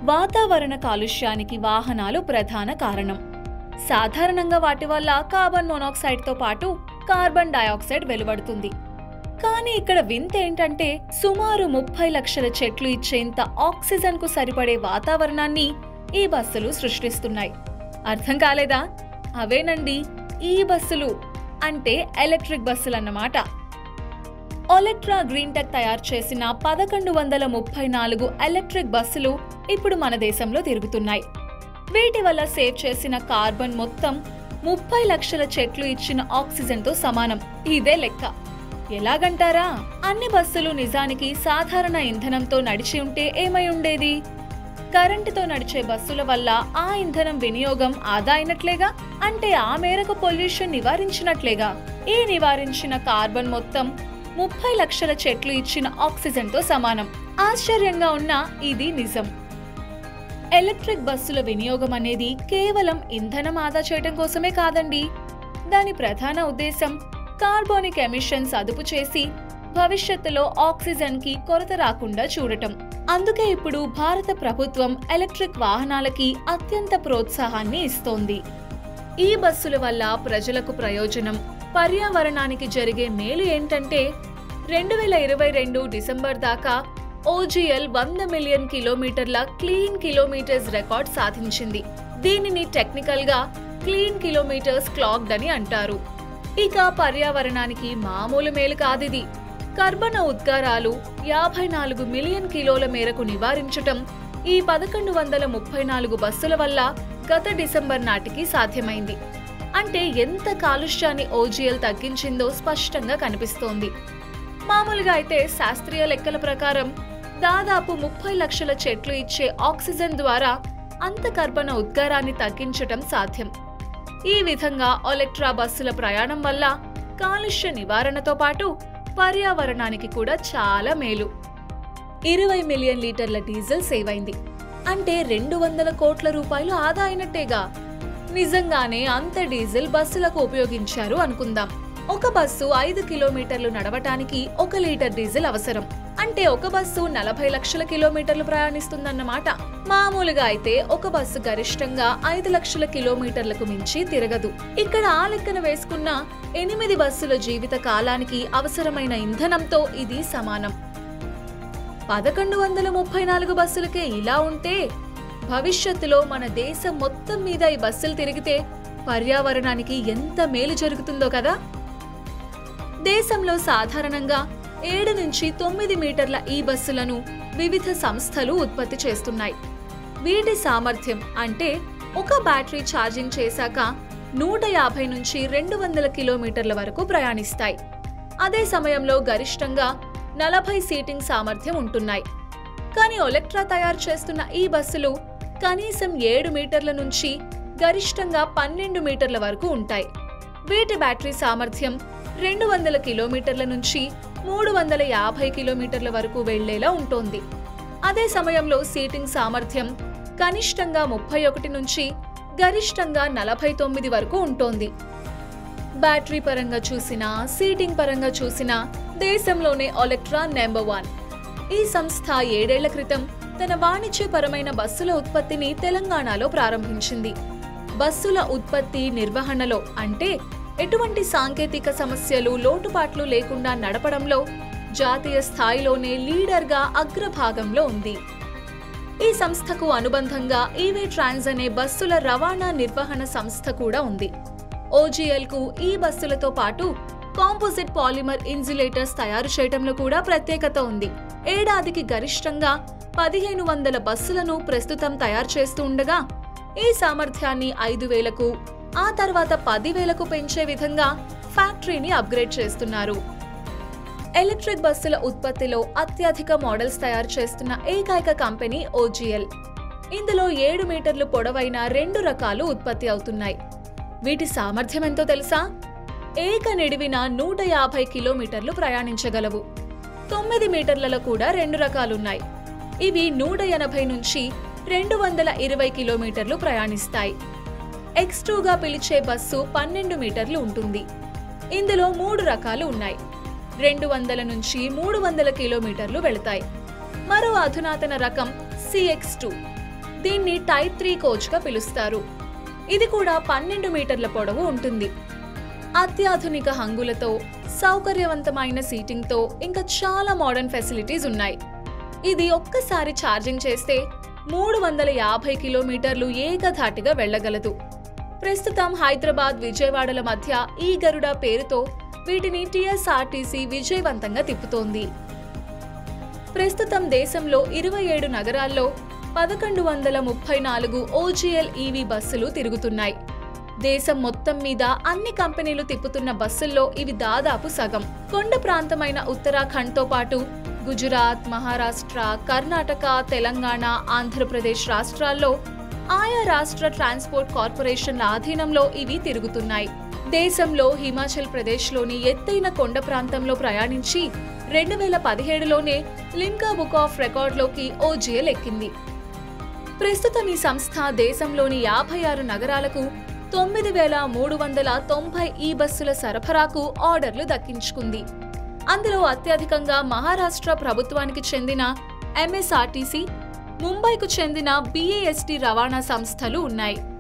వాతావరణ కాలుష్యానికి వాహనాలు ప్రధాన కారణం సాధారణంగా వాటి వల్ల కార్బన్ మోనాక్సైడ్తో పాటు కార్బన్ డయాక్సైడ్ వెలువడుతుంది కానీ ఇక్కడ వింత ఏంటంటే సుమారు ముప్పై లక్షల చెట్లు ఇచ్చేంత ఆక్సిజన్ కు సరిపడే వాతావరణాన్ని ఈ బస్సులు సృష్టిస్తున్నాయి అర్థం కాలేదా అవేనండి ఈ బస్సులు అంటే ఎలక్ట్రిక్ బస్సులు అన్నమాట ఒలెక్ట్రా గ్రీన్ టెక్ తయారు చేసిన పదకొండు వందల ముప్పై నాలుగు ఎలక్ట్రిక్ బస్సులు ఇప్పుడు మన దేశంలో తిరుగుతున్నాయి వీటి వల్ల సేవ్ చేసిన కార్బన్ మొత్తం ముప్పై లక్షల చెట్లు ఇచ్చిన ఆక్సిజన్తో సమానం ఇదే లెక్క ఎలాగంటారా అన్ని బస్సులు నిజానికి సాధారణ ఇంధనంతో నడిచి ఉంటే ఏమై ఉండేది కరెంటుతో నడిచే బస్సుల వల్ల ఆ ఇంధనం వినియోగం ఆదా అయినట్లేగా అంటే ఆ మేరకు పొల్యూషన్ నివారించినట్లేగా ఈ నివారించిన కార్బన్ మొత్తం ముప్పై లక్షల చెట్లు ఇచ్చిన ఆక్సిజన్తో సమానం ఆశ్చర్యంగా ఉన్నా ఇది నిజం ఎలక్ట్రిక్ బస్సుల వినియోగం అనేది కేవలం ఇంధనం ఆదా చేయడం కోసమే కాదండి దాని ప్రధాన ఉద్దేశం కార్బోనిక్ ఎమిషన్స్ అదుపు చేసి భవిష్యత్తులో ఆక్సిజన్ కి కొరత రాకుండా చూడటం అందుకే ఇప్పుడు భారత ప్రభుత్వం ఎలక్ట్రిక్ వాహనాలకి అత్యంత ప్రోత్సాహాన్ని ఇస్తోంది ఈ బస్సుల వల్ల ప్రజలకు ప్రయోజనం పర్యావరణానికి జరిగే మేలు ఏంటంటే రెండు వేల ఇరవై రెండు డిసెంబర్ దాకా ఓజీఎల్ వంద మిలియన్ కిలోమీటర్ల క్లీన్ కిలోమీటర్స్ రికార్డ్ సాధించింది దీనిని టెక్నికల్ గా క్లీన్ కిలోమీటర్స్ క్లాక్డ్ అని అంటారు ఇక పర్యావరణానికి మామూలు మేలు కాదిది కర్బన ఉద్గారాలు యాభై నాలుగు మిలియన్ కిలోల మేరకు నివారించటం ఈ పదకొండు వందల ముప్పై నాలుగు బస్సుల వల్ల గత డిసెంబర్ నాటికి సాధ్యమైంది అంటే ఎంత కాలుష్యాన్ని ఓజీఎల్ తగ్గించిందో స్పష్టంగా కనిపిస్తోంది మామూలుగా అయితే శాస్త్రీయ లెక్కల ప్రకారం దాదాపు ముప్పై లక్షల చెట్లు ఇచ్చే ఆక్సిజన్ ద్వారా అంత కర్బన ఉద్గారాన్ని తగ్గించటం సాధ్యం ఈ విధంగా ఒలెక్ట్రా బస్సుల ప్రయాణం వల్ల కాలుష్య నివారణతో పాటు పర్యావరణానికి కూడా చాలా మేలు ఇరవై మిలియన్ లీటర్ల డీజిల్ సేవ్ అయింది అంటే రెండు వందల కోట్ల రూపాయలు ఆదా అయినట్టేగా నిజంగానే అంత డీజిల్ బస్సులకు ఉపయోగించారు అనుకుందాం ఒక బస్సు ఐదు కిలోమీటర్లు నడవటానికి ఒక లీటర్ డీజిల్ అవసరం అంటే ఒక బస్సు నలభై లక్షల కిలోమీటర్లు ప్రయాణిస్తుందన్నమాట మామూలుగా అయితే ఒక బస్సు గరిష్టంగా ఐదు లక్షల కిలోమీటర్లకు మించి తిరగదు ఇక్కడ ఆ లెక్కన వేసుకున్న ఎనిమిది బస్సుల జీవిత కాలానికి అవసరమైన ఇంధనంతో ఇది సమానం పదకొండు వందల ముప్పై నాలుగు బస్సులకే ఇలా ఉంటే భవిష్యత్తులో మన దేశం మొత్తం మీద ఈ బస్సులు తిరిగితే పర్యావరణానికి ఎంత మేలు జరుగుతుందో కదా దేశంలో సాధారణంగా ఏడు నుంచి తొమ్మిది మీటర్ల ఈ బస్సులను వివిధ సంస్థలు ఉత్పత్తి చేస్తున్నాయి వీటి సామర్థ్యం అంటే ఒక బ్యాటరీ ఛార్జింగ్ చేశాక నూట యాభై నుంచి రెండు వందల కిలోమీటర్ల వరకు ప్రయాణిస్తాయి అదే సమయంలో గరిష్టంగా నలభై సీటింగ్ సామర్థ్యం ఉంటున్నాయి కానీ ఒలెక్ట్రా తయారు చేస్తున్న ఈ బస్సులు కనీసం ఏడు మీటర్ల నుంచి గరిష్టంగా పన్నెండు మీటర్ల వరకు ఉంటాయి వీటి బ్యాటరీ సామర్థ్యం రెండు వందల కిలోమీటర్ల నుంచి మూడు వందల యాభై కిలోమీటర్ల వరకు వెళ్లేలా ఉంటుంది అదే సమయంలో సీటింగ్ సామర్థ్యం కనిష్టంగా ముప్పై ఒకటి నుంచి గరిష్టంగా నలభై తొమ్మిది వరకు ఉంటుంది బ్యాటరీ పరంగా చూసినా సీటింగ్ పరంగా చూసినా దేశంలోనే ఒలెక్ట్రా నెంబర్ వన్ ఈ సంస్థ ఏడేళ్ల క్రితం తన వాణిజ్యపరమైన బస్సుల ఉత్పత్తిని తెలంగాణలో ప్రారంభించింది బస్సుల ఉత్పత్తి నిర్వహణలో అంటే ఎటువంటి సాంకేతిక సమస్యలు లోటుపాట్లు లేకుండా నడపడంలో జాతీయ స్థాయిలోనే లీడర్గా అగ్రభాగంలో ఉంది ఈ సంస్థకు అనుబంధంగా ఈవే ట్రాన్స్ అనే బస్సుల రవాణా నిర్వహణ సంస్థ కూడా ఉంది ఓజీఎల్ కు ఈ బస్సులతో పాటు కాంపోజిట్ పాలిమర్ ఇన్సులేటర్స్ తయారు చేయడంలో కూడా ప్రత్యేకత ఉంది ఏడాదికి గరిష్టంగా పదిహేను వందల బస్సులను ప్రస్తుతం తయారు చేస్తూ ఉండగా ఈ సామర్థ్యాన్ని ఐదు వేలకు ఆ తర్వాత పదివేలకు పెంచే విధంగా ఫ్యాక్టరీని అప్గ్రేడ్ చేస్తున్నారు ఎలక్ట్రిక్ బస్సుల ఉత్పత్తిలో అత్యధిక మోడల్స్ తయారు చేస్తున్న ఏకైక కంపెనీ ఓజీఎల్ ఇందులో ఏడు మీటర్లు పొడవైన రెండు రకాలు ఉత్పత్తి అవుతున్నాయి వీటి సామర్థ్యం ఎంతో తెలుసా ఏక నిడివిన నూట యాభై కిలోమీటర్లు ప్రయాణించగలవు తొమ్మిది మీటర్లలో కూడా రెండు రకాలున్నాయి ఇవి నూట ఎనభై నుంచి రెండు వందల ఇరవై కిలోమీటర్లు ప్రయాణిస్తాయి ఎక్స్ గా పిలిచే బస్సు పన్నెండు మీటర్లు ఉంటుంది ఇందులో మూడు రకాలు ఉన్నాయి రెండు వందల నుంచి మూడు వందల కిలోమీటర్లు వెళతాయి మరో అధునాతన రకం సిఎక్స్ టూ దీన్ని టైప్ త్రీ కోచ్గా పిలుస్తారు ఇది కూడా పన్నెండు మీటర్ల పొడవు ఉంటుంది అత్యాధునిక హంగులతో సౌకర్యవంతమైన సీటింగ్తో ఇంకా చాలా మోడర్న్ ఫెసిలిటీస్ ఉన్నాయి ఇది ఒక్కసారి ఛార్జింగ్ చేస్తే మూడు వందల యాభై కిలోమీటర్లు ఏకధాటిగా వెళ్ళగలదు ప్రస్తుతం హైదరాబాద్ విజయవాడల మధ్య ఈ గరుడ పేరుతో వీటిని టీఎస్ఆర్టీసీ విజయవంతంగా తిప్పుతోంది ప్రస్తుతం దేశంలో ఇరవై ఏడు నగరాల్లో పదకొండు వందల ముప్పై నాలుగు ఓజీఎల్ ఈవీ బస్సులు తిరుగుతున్నాయి దేశం మొత్తం మీద అన్ని కంపెనీలు తిప్పుతున్న బస్సుల్లో ఇవి దాదాపు సగం కొండ ప్రాంతమైన ఉత్తరాఖండ్తో పాటు గుజరాత్ మహారాష్ట్ర కర్ణాటక తెలంగాణ ఆంధ్రప్రదేశ్ రాష్ట్రాల్లో ఆయా రాష్ట్ర ట్రాన్స్పోర్ట్ కార్పొరేషన్ల ఆధీనంలో ఇవి తిరుగుతున్నాయి దేశంలో హిమాచల్ ప్రదేశ్లోని ఎత్తైన కొండ ప్రాంతంలో ప్రయాణించి రెండు వేల పదిహేడులోనే లిమ్కా బుక్ ఆఫ్ రికార్డ్లోకి ఓజీఎల్ ఎక్కింది ప్రస్తుతం ఈ సంస్థ దేశంలోని యాభై ఆరు నగరాలకు తొమ్మిది వేల మూడు వందల తొంభై ఈ బస్సుల సరఫరాకు ఆర్డర్లు దక్కించుకుంది అందులో అత్యధికంగా మహారాష్ట్ర ప్రభుత్వానికి చెందిన ఎంఎస్ఆర్టీసీ ముంబైకు చెందిన బీఏఎస్టీ రవాణా సంస్థలు ఉన్నాయి